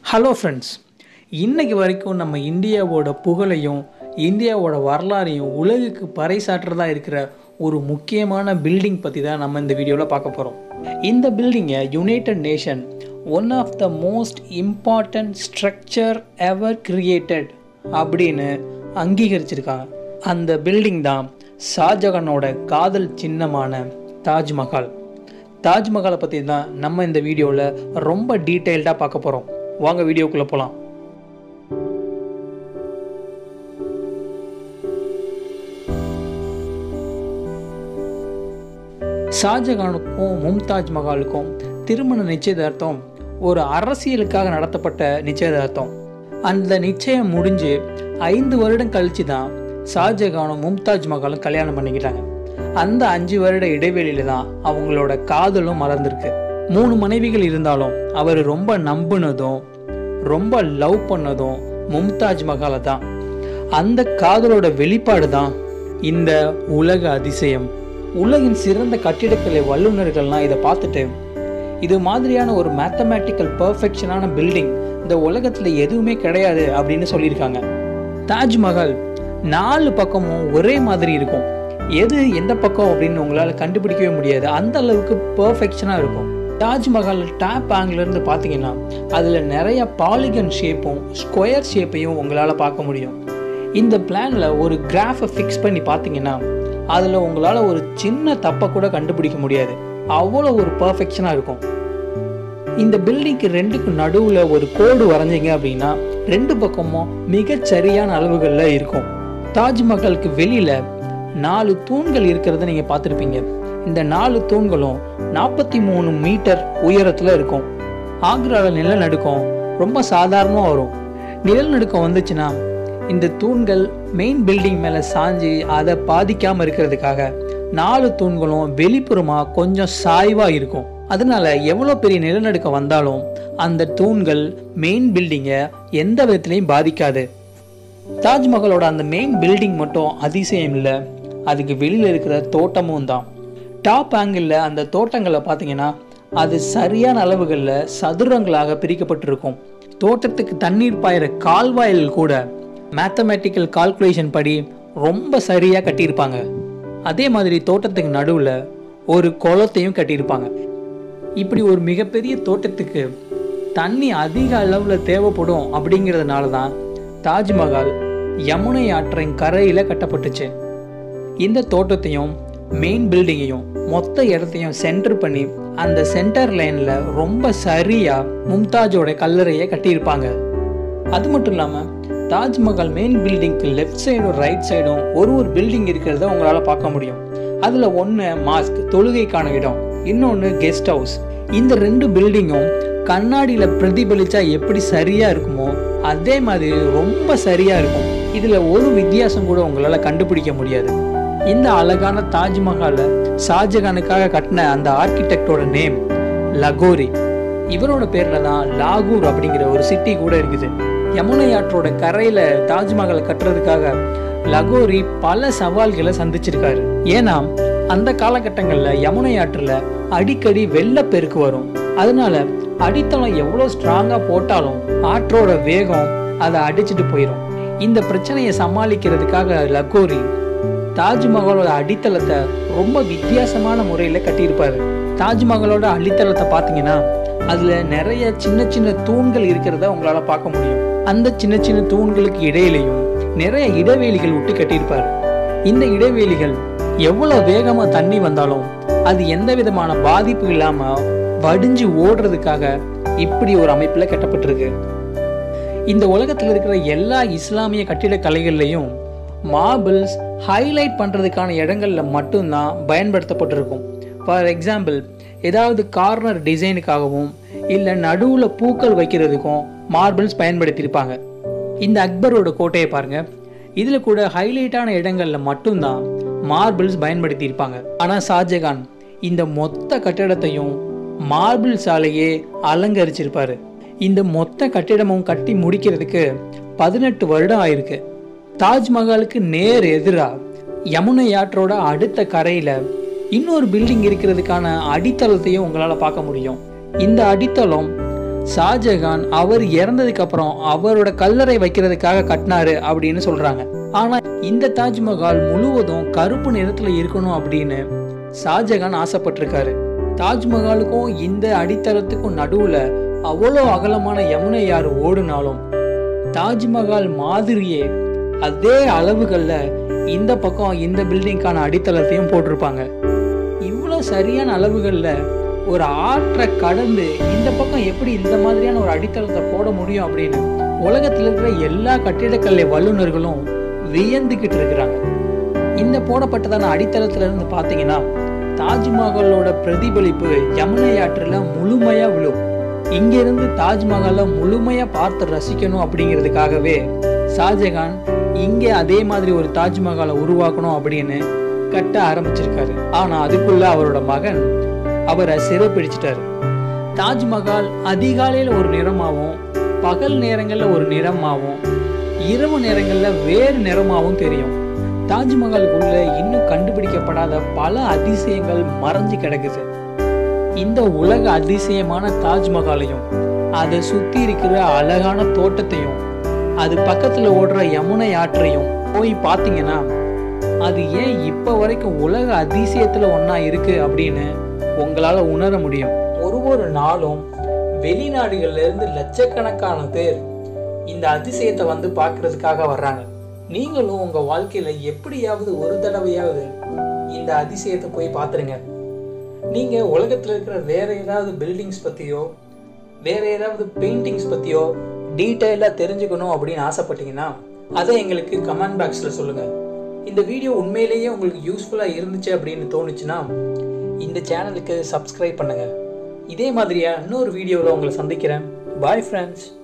hello friends இன்னைக்கு வரைக்கும் நம்ம இந்தியாவோட புகழையும் இந்தியாவோட வரலாறையும் உலகுக்கு பறைசாற்றுறதா இருக்கிற ஒரு முக்கியமான பில்டிங் பற்றி தான் நம்ம இந்த வீடியோவில் பார்க்க போகிறோம் இந்த பில்டிங்கை United Nation one of the most important structure ever created அப்படின்னு அங்கீகரிச்சிருக்காங்க அந்த பில்டிங் தான் ஷாஜகானோட காதல் சின்னமான தாஜ்மஹால் தாஜ்மஹாலை பற்றி தான் நம்ம இந்த வீடியோவில் ரொம்ப டீட்டெயில்டாக பார்க்க போகிறோம் வாங்க வீடியோக்குள்ளே போகலாம் ஷாஜகானுக்கும் மும்தாஜ் மஹாலுக்கும் திருமண நிச்சயதார்த்தம் ஒரு அரசியலுக்காக நடத்தப்பட்ட நிச்சயதார்த்தம் அந்த நிச்சயம் முடிஞ்சு ஐந்து வருடம் கழிச்சு தான் ஷாஜகானும் மும்தாஜ் மஹாலும் கல்யாணம் பண்ணிக்கிட்டாங்க அந்த அஞ்சு வருட இடைவெளியில தான் அவங்களோட காதலும் மலர்ந்திருக்கு மூணு மனைவிகள் இருந்தாலும் அவர் ரொம்ப நம்பினதும் ரொம்ப லவ் பண்ணதும் மும்தாஜ் மஹாலை தான் அந்த காதலோட வெளிப்பாடு தான் இந்த உலக அதிசயம் உலகின் சிறந்த கட்டிடக்கலை வல்லுநர்கள்லாம் இதை பார்த்துட்டு இது மாதிரியான ஒரு மேத்தமேட்டிக்கல் பர்ஃபெக்ஷனான பில்டிங் இந்த உலகத்தில் எதுவுமே கிடையாது அப்படின்னு சொல்லியிருக்காங்க தாஜ்மஹால் நாலு பக்கமும் ஒரே மாதிரி இருக்கும் எது எந்த பக்கம் அப்படின்னு உங்களால் கண்டுபிடிக்கவே முடியாது அந்த அளவுக்கு பர்ஃபெக்ஷனாக இருக்கும் தாஜ்மஹால் டாப் இருந்து பார்த்தீங்கன்னா அதில் நிறைய பாலிகன் ஷேப்பும் ஸ்கொயர் ஷேப்பையும் உங்களால் பார்க்க முடியும் இந்த பிளானில் ஒரு கிராஃபை ஃபிக்ஸ் பண்ணி பார்த்தீங்கன்னா அதில் உங்களால் ஒரு சின்ன தப்பை கூட கண்டுபிடிக்க முடியாது அவ்வளோ ஒரு பர்ஃபெக்ஷனாக இருக்கும் இந்த பில்டிங்க்கு ரெண்டுக்கு நடுவில் ஒரு கோடு வரைஞ்சிங்க அப்படின்னா ரெண்டு பக்கமும் மிகச் சரியான அளவுகளில் இருக்கும் தாஜ்மஹாலுக்கு வெளியில் நாலு தூண்கள் இருக்கிறத நீங்கள் பார்த்துருப்பீங்க இந்த நாலு தூண்களும் நாற்பத்தி மூணு மீட்டர் உயரத்தில் இருக்கும் ஆக்ராவில் நிலநடுக்கம் ரொம்ப சாதாரணமாக வரும் நிலநடுக்கம் வந்துச்சுன்னா இந்த தூண்கள் மெயின் பில்டிங் மேலே சாஞ்சு அதை பாதிக்காமல் இருக்கிறதுக்காக நாலு தூண்களும் வெளிப்புறமாக கொஞ்சம் சாய்வாக இருக்கும் அதனால எவ்வளோ பெரிய நிலநடுக்கம் வந்தாலும் அந்த தூண்கள் மெயின் பில்டிங்கை எந்த விதத்துலையும் பாதிக்காது தாஜ்மஹாலோட அந்த மெயின் பில்டிங் மட்டும் அதிசயம் இல்லை அதுக்கு வெளியில் இருக்கிற தோட்டமும் தான் டாப் ஆங்கிளில் அந்த தோட்டங்களை பார்த்தீங்கன்னா அது சரியான அளவுகளில் சதுரங்களாக பிரிக்கப்பட்டிருக்கும் தோட்டத்துக்கு தண்ணீர் பாயிற கால்வாயில் கூட மேத்தமேட்டிக்கல் கால்குலேஷன் படி ரொம்ப சரியாக கட்டியிருப்பாங்க அதே மாதிரி தோட்டத்துக்கு நடுவில் ஒரு குளத்தையும் கட்டியிருப்பாங்க இப்படி ஒரு மிகப்பெரிய தோட்டத்துக்கு தண்ணி அதிக அளவில் தேவைப்படும் அப்படிங்கிறதுனால தான் தாஜ்மஹால் யமுனை ஆற்றின் கரையில் கட்டப்பட்டுச்சு இந்த தோட்டத்தையும் மெயின் பில்டிங்கையும் மொத்த இடத்தையும் சென்டர் பண்ணி அந்த சென்டர் லைனில் ரொம்ப சரியாக மும்தாஜோட கல்லறையை கட்டியிருப்பாங்க அது மட்டும் இல்லாமல் தாஜ்மஹால் மெயின் பில்டிங்க்கு லெஃப்ட் சைடும் ரைட் சைடும் ஒரு ஒரு பில்டிங் இருக்கிறத உங்களால் பார்க்க முடியும் அதில் ஒன்று மாஸ்க் தொழுகைக்கான இடம் இன்னொன்று கெஸ்ட் ஹவுஸ் இந்த ரெண்டு பில்டிங்கும் கண்ணாடியில் பிரதிபலிச்சா எப்படி சரியாக இருக்குமோ அதே மாதிரி ரொம்ப சரியாக இருக்கும் இதில் ஒரு வித்தியாசம் கூட உங்களால் கண்டுபிடிக்க முடியாது இந்த அழகான தாஜ்மஹாலை ஷாஜகானுக்காக கட்டின அந்த ஆர்கிடெக்டோட நேம் லகோரி இவரோட பேரில் தான் லாகூர் அப்படிங்கிற ஒரு சிட்டி கூட இருக்குது யமுனை ஆற்றோட கரையில் தாஜ்மஹாலை கட்டுறதுக்காக லகோரி பல சவால்களை சந்திச்சிருக்காரு ஏன்னா அந்த காலகட்டங்களில் யமுனை ஆற்றில் அடிக்கடி வெள்ளப்பெருக்கு வரும் அதனால அடித்தளம் எவ்வளோ ஸ்ட்ராங்காக போட்டாலும் ஆற்றோட வேகம் அதை அடிச்சுட்டு போயிடும் இந்த பிரச்சனையை சமாளிக்கிறதுக்காக லகோரி தாஜ்மஹாலோட அடித்தளத்தை ரொம்ப வித்தியாசமான முறையில் கட்டியிருப்பாரு தாஜ்மஹாலோட அடித்தளத்தை பார்த்தீங்கன்னா அதில் நிறைய சின்ன சின்ன தூண்கள் இருக்கிறத உங்களால் பார்க்க முடியும் அந்த சின்ன சின்ன தூண்களுக்கு இடையிலையும் நிறைய இடைவெளிகள் விட்டு கட்டியிருப்பார் இந்த இடைவெளிகள் எவ்வளோ வேகமாக தண்ணி வந்தாலும் அது எந்த விதமான பாதிப்பு இல்லாமல் வடிஞ்சு ஓடுறதுக்காக இப்படி ஒரு அமைப்பில் கட்டப்பட்டிருக்கு இந்த உலகத்தில் இருக்கிற எல்லா இஸ்லாமிய கட்டிடக் கலைகள்லையும் மார்பிள்ஸ் ஹைலைட் பண்ணுறதுக்கான இடங்கள்ல மட்டும்தான் பயன்படுத்தப்பட்டிருக்கும் ஃபார் எக்ஸாம்பிள் ஏதாவது கார்னர் டிசைனுக்காகவும் இல்லை நடுவில் பூக்கள் வைக்கிறதுக்கும் மார்பிள்ஸ் பயன்படுத்தியிருப்பாங்க இந்த அக்பரோட கோட்டையை பாருங்க இதில் கூட ஹைலைட்டான இடங்களில் மட்டும்தான் மார்பிள்ஸ் பயன்படுத்தியிருப்பாங்க ஆனால் ஷாஜகான் இந்த மொத்த கட்டிடத்தையும் மார்பிள் சாலையே அலங்கரிச்சிருப்பாரு இந்த மொத்த கட்டிடமும் கட்டி முடிக்கிறதுக்கு பதினெட்டு வருடம் ஆயிருக்கு தாஜ்மஹாலுக்கு நேர் எதிராக யமுனை ஆற்றோட அடுத்த கரையில் இன்னொரு பில்டிங் இருக்கிறதுக்கான அடித்தளத்தையும் உங்களால் பார்க்க முடியும் இந்த அடித்தளம் ஷாஜகான் அவர் இறந்ததுக்கு அப்புறம் அவரோட கல்லறை வைக்கிறதுக்காக கட்டினாரு அப்படின்னு சொல்றாங்க ஆனா இந்த தாஜ்மஹால் முழுவதும் கருப்பு நிறத்துல இருக்கணும் அப்படின்னு ஷாஜகான் ஆசைப்பட்டிருக்காரு தாஜ்மஹாலுக்கும் இந்த அடித்தளத்துக்கும் நடுவுல அவ்வளோ அகலமான யமுனை யார் ஓடுனாலும் தாஜ்மஹால் மாதிரியே அதே அளவுகள்ல இந்த பக்கம் இந்த பில்டிங்கான அடித்தளத்தையும் போட்டிருப்பாங்க இவ்வளோ சரியான அளவுகள்ல ஒரு ஆற்றை கடந்து இந்த பக்கம் எப்படி இந்த மாதிரியான ஒரு அடித்தளத்தை போட முடியும் அப்படின்னு உலகத்தில் இருக்கிற எல்லா கட்டிடக்கலை வல்லுநர்களும் வியந்துக்கிட்டு இருக்கிறாங்க இந்த போடப்பட்டதான அடித்தளத்துல இருந்து பார்த்தீங்கன்னா தாஜ்மஹாலோட பிரதிபலிப்பு யமுனை ஆற்றில் முழுமையா விழும் இங்கிருந்து தாஜ்மஹாலை முழுமையா பார்த்து ரசிக்கணும் அப்படிங்கிறதுக்காகவே ஷாஜகான் இங்கே அதே மாதிரி ஒரு தாஜ்மஹாலை உருவாக்கணும் அப்படின்னு கட்ட ஆரம்பிச்சிருக்காரு ஆனா அதுக்குள்ள அவரோட மகன் அவரை சிறைப்பிடிச்சிட்டாரு தாஜ்மஹால் அதிகாலையில ஒரு நிறமாவும் பகல் நேரங்கள்ல ஒரு நிறமாவும் இரவு நேரங்கள்ல வேறு நிறமாவும் தெரியும் தாஜ்மஹாலுக்குள்ள இன்னும் கண்டுபிடிக்கப்படாத பல அதிசயங்கள் மறைஞ்சு கிடக்குது இந்த உலக அதிசயமான தாஜ்மஹாலையும் அதை சுத்தி இருக்கிற அழகான தோட்டத்தையும் அது பக்கத்துல ஓடுற யமுனை ஆற்றையும் போய் பார்த்தீங்கன்னா அது ஏன் இப்ப வரைக்கும் உலக அதிசயத்துல ஒண்ணா இருக்கு அப்படின்னு உங்களால உணர முடியும் ஒரு ஒரு நாளும் வெளிநாடுகள்ல இருந்து லட்சக்கணக்கான பேர் இந்த அதிசயத்தை வந்து பார்க்கிறதுக்காக வர்றாங்க நீங்களும் உங்க வாழ்க்கையில எப்படியாவது ஒரு தடவையாவது இந்த அதிசயத்தை போய் பார்த்துருங்க நீங்க உலகத்துல இருக்கிற வேற ஏதாவது பில்டிங்ஸ் பத்தியோ வேற ஏதாவது பெயிண்டிங்ஸ் பத்தியோ டீட்டெயிலாக தெரிஞ்சுக்கணும் அப்படின்னு ஆசைப்பட்டீங்கன்னா அதை எங்களுக்கு கமெண்ட் பாக்ஸில் சொல்லுங்க இந்த வீடியோ உண்மையிலேயே உங்களுக்கு யூஸ்ஃபுல்லாக இருந்துச்சு அப்படின்னு தோணுச்சுன்னா இந்த சேனலுக்கு சப்ஸ்கிரைப் பண்ணுங்க இதே மாதிரியா இன்னொரு வீடியோவில் உங்களை சந்திக்கிறேன் பாய் ஃப்ரெண்ட்ஸ்